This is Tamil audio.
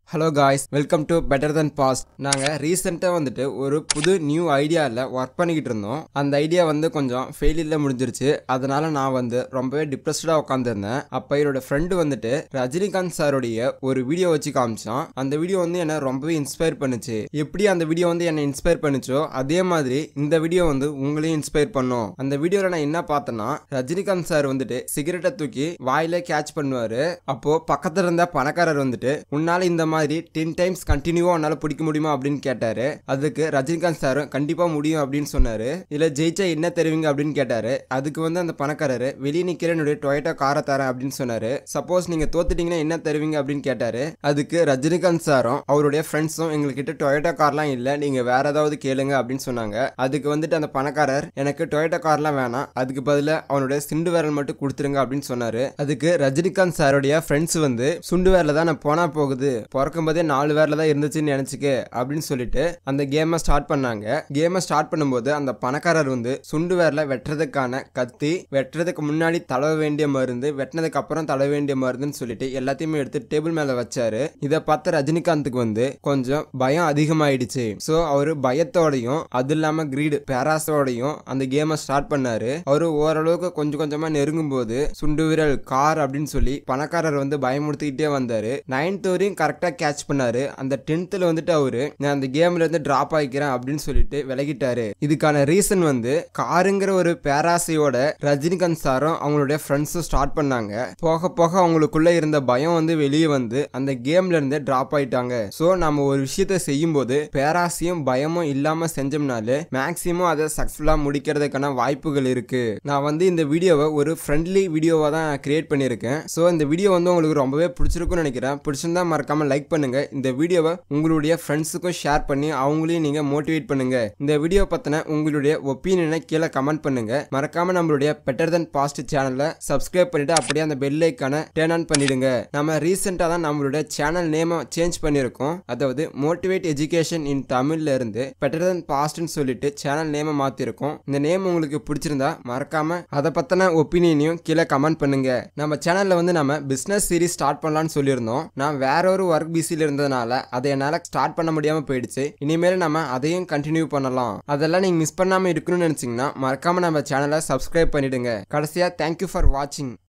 hello guys welcome to better than past நாங்கள் ரீசெண்டாக வந்துட்டு ஒரு புது நியூ ஐடியாவில் ஒர்க் பண்ணிக்கிட்டு இருந்தோம் அந்த ஐடியா வந்து கொஞ்சம் ஃபெயிலியரில் முடிஞ்சிருச்சு அதனால நான் வந்து ரொம்பவே டிப்ரெஸ்டாக உட்காந்துருந்தேன் அப்போ என்னோட ஃப்ரெண்டு வந்துட்டு ரஜினிகாந்த் சாருடைய ஒரு வீடியோ வச்சு காமிச்சான் அந்த வீடியோ வந்து என்னை ரொம்பவே இன்ஸ்பயர் பண்ணுச்சு எப்படி அந்த வீடியோ வந்து என்னை இன்ஸ்பயர் பண்ணுச்சோ அதே மாதிரி இந்த வீடியோ வந்து உங்களையும் இன்ஸ்பயர் பண்ணும் அந்த வீடியோவில் நான் என்ன பார்த்தேன்னா ரஜினிகாந்த் சார் வந்துட்டு சிகரெட்டை தூக்கி வாயில கேட்ச் பண்ணுவாரு அப்போ பக்கத்துல இருந்த பணக்காரர் வந்துட்டு உன்னால இந்த மாதிரி டென் டைம்ஸ் கண்டினியூவா உன்னால பிடிக்க முடியுமா அப்படின்னு கேட்டாரு அதுக்கு ரஜினிகாந்த் சாரும் கண்டிப்பா முடியும் அப்படின்னு சொன்னாரு இதுல ஜெயிச்சா என்ன தருவீங்க அப்படின்னு கேட்டாரு அதுக்கு வந்து அந்த பணக்காரரு வெளியே நிக்கிற என்னுடைய டொயட்டோ காரை தரேன் அப்படின்னு சொன்னாரு சப்போஸ் நீங்க தோத்துட்டீங்கன்னா என்ன தருவீங்க அப்படின்னு கேட்டாரு அதுக்கு ரஜினிகாந்த் சாரும் அவருடைய ஃப்ரெண்ட்ஸும் எங்ககிட்ட டொயட்டோ கார்லாம் இல்ல நீங்க வேற ஏதாவது கேளுங்க அப்படின்னு சொன்னாங்க அதுக்கு வந்துட்டு அந்த பணக்காரர் எனக்கு டொயட்டோ கார்லாம் வேணாம் அதுக்கு பதிலா அவனுடைய சிண்டு விரல் மட்டும் கொடுத்துருங்க அப்படின்னு சொன்னாரு அதுக்கு ரஜினிகாந்த் சாருடைய ஃப்ரெண்ட்ஸ் வந்து சுண்டு வேர்ல தான் நான் போனா போகுது பிறக்கும் போதே நாலு வேர்ல தான் இருந்துச்சுன்னு நினைச்சுக்க அப்படின்னு சொல்லிட்டு அந்த கேமை ஸ்டார்ட் பண்ணாங்க கேமை ஸ்டார்ட் பண்ணும்போது அந்த பணக்காரர் வந்து சுண்டு வேர்ல வெட்டுறதுக்கான கத்தி வெட்டுறதுக்கு முன்னாடி தடவ வேண்டிய மருந்து வெட்டினதுக்கு அப்புறம் தடவ வேண்டிய மருந்துன்னு சொல்லிட்டு எல்லாத்தையுமே எடுத்து டேபிள் மேல வச்சாரு இதை பார்த்த ரஜினிகாந்துக்கு வந்து கொஞ்சம் பயம் அதிகமாயிடுச்சு ஸோ அவரு பயத்தோடையும் அது இல்லாம கிரீடு பேராசோடையும் அந்த கேமை ஸ்டார்ட் பண்ணாரு அவரு ஓரளவுக்கு கொஞ்சம் கொஞ்சமா நெருங்கும் போது சுண்டு விரல் கார் அப்படின்னு சொல்லி பணக்காரர் வந்து பயமுறுத்திக்கிட்டே வந்தாரு நைன்த் வரையும் கரெக்டா கேட்ச் பண்ணாரு அந்த டென்த்ல வந்துட்டு அவரு நான் அந்த கேம்ல இருந்து டிராப் ஆகிக்கிறேன் அப்படின்னு சொல்லிட்டு விலகிட்டாரு இதுக்கான ரீசன் வந்து காருங்கிற ஒரு பேராசையோட ரஜினிகாந்த் சாரும் அவங்களுடைய ஃப்ரெண்ட்ஸும் ஸ்டார்ட் பண்ணாங்க போக போக அவங்களுக்குள்ள இருந்த பயம் வந்து வெளியே வந்து அந்த கேம்ல இருந்து டிராப் ஆயிட்டாங்க ஸோ நம்ம ஒரு விஷயத்த செய்யும் போது பேராசையும் பயமும் இல்லாம செஞ்சோம்னாலே மேக்சிமம் அதை சக்சஸ்ஃபுல்லா முடிக்கிறதுக்கான வாய்ப்புகள் இருக்கு நான் வந்து இந்த வீடியோவை ஒரு ஃப்ரெண்ட்லி வீடியோவா தான் கிரியேட் பண்ணியிருக்கேன் ஸோ இந்த வீடியோ வந்து உங்களுக்கு ரொம்பவே பிடிச்சிருக்கும்னு நினைக்கிறேன் பிடிச்சிருந்தா மறக்காம லைக் பண்ணுங்க இந்த வீடியோவை உங்களுடைய ஃப்ரெண்ட்ஸுக்கும் ஷேர் பண்ணி அவங்களையும் நீங்க மோட்டிவேட் பண்ணுங்க இந்த வீடியோ பத்தின உங்களுடைய ஒப்பீனியனை கீழே கமெண்ட் பண்ணுங்க மறக்காம நம்மளுடைய பெட்டர் than பாஸ்ட் சேனலை சப்ஸ்கிரைப் பண்ணிட்டு அப்படியே அந்த பெல் ஐக்கான டேர்ன் ஆன் பண்ணிடுங்க நம்ம ரீசெண்டாக தான் நம்மளுடைய சேனல் நேமை சேஞ்ச் பண்ணியிருக்கோம் அதாவது மோட்டிவேட் எஜுகேஷன் இன் தமிழ்ல இருந்து பெட்டர் than பாஸ்ட்னு சொல்லிட்டு சேனல் நேமை மாத்திருக்கோம் இந்த நேம் உங்களுக்கு பிடிச்சிருந்தா மறக்காம அதை பத்தின ஒப்பீனியனையும் கீழே கமெண்ட் பண்ணுங்க நம்ம சேனல்ல வந்து நம்ம பிசினஸ் சீரிஸ் ஸ்டார்ட் பண்ணலாம்னு சொல்லியிருந்தோம் நான் வேற ஒரு ஒர்க் பிஸியில் இருந்ததுனால அதை என்னால் ஸ்டார்ட் பண்ண முடியாம போயிடுச்சு இனிமேல் நம்ம அதையும் கண்டினியூ பண்ணலாம் அதெல்லாம் நீங்க மிஸ் பண்ணாம இருக்கணும்னு நினைச்சீங்கன்னா மறக்காம நம்ம சேனலை சப்ஸ்கிரைப் பண்ணிடுங்க கடைசியா தேங்க்யூ ஃபார் வாட்சிங்